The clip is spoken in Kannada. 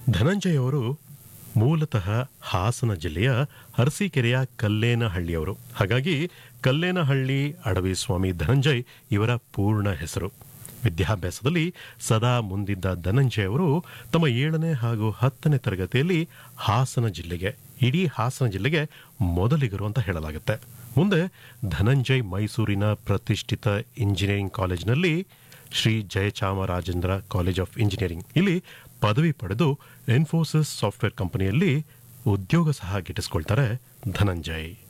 ಧನಂಜಯ್ ಅವರು ಮೂಲತಃ ಹಾಸನ ಜಿಲ್ಲೆಯ ಅರಸೀಕೆರೆಯ ಕಲ್ಲೇನಹಳ್ಳಿಯವರು ಹಾಗಾಗಿ ಕಲ್ಲೇನಹಳ್ಳಿ ಅಡವಿ ಸ್ವಾಮಿ ಧನಂಜಯ್ ಇವರ ಪೂರ್ಣ ಹೆಸರು ವಿದ್ಯಾಭ್ಯಾಸದಲ್ಲಿ ಸದಾ ಮುಂದಿದ್ದ ಧನಂಜಯ್ ಅವರು ತಮ್ಮ ಏಳನೇ ಹಾಗೂ ಹತ್ತನೇ ತರಗತಿಯಲ್ಲಿ ಹಾಸನ ಜಿಲ್ಲೆಗೆ ಇಡೀ ಹಾಸನ ಜಿಲ್ಲೆಗೆ ಮೊದಲಿಗರು ಅಂತ ಹೇಳಲಾಗುತ್ತೆ ಮುಂದೆ ಧನಂಜಯ್ ಮೈಸೂರಿನ ಪ್ರತಿಷ್ಠಿತ ಇಂಜಿನಿಯರಿಂಗ್ ಕಾಲೇಜಿನಲ್ಲಿ Shri Jayachamarajendra college of engineering ಇಲ್ಲಿ ಪದವಿ ಪಡೆದು ಇನ್ಫೋಸಿಸ್ ಸಾಫ್ಟ್ವೇರ್ ಕಂಪನಿಯಲ್ಲಿ ಉದ್ಯೋಗ ಸಹ ಗಿಟ್ಟಿಸ್ಕೊಳ್ತಾರೆ ಧನಂಜಯ್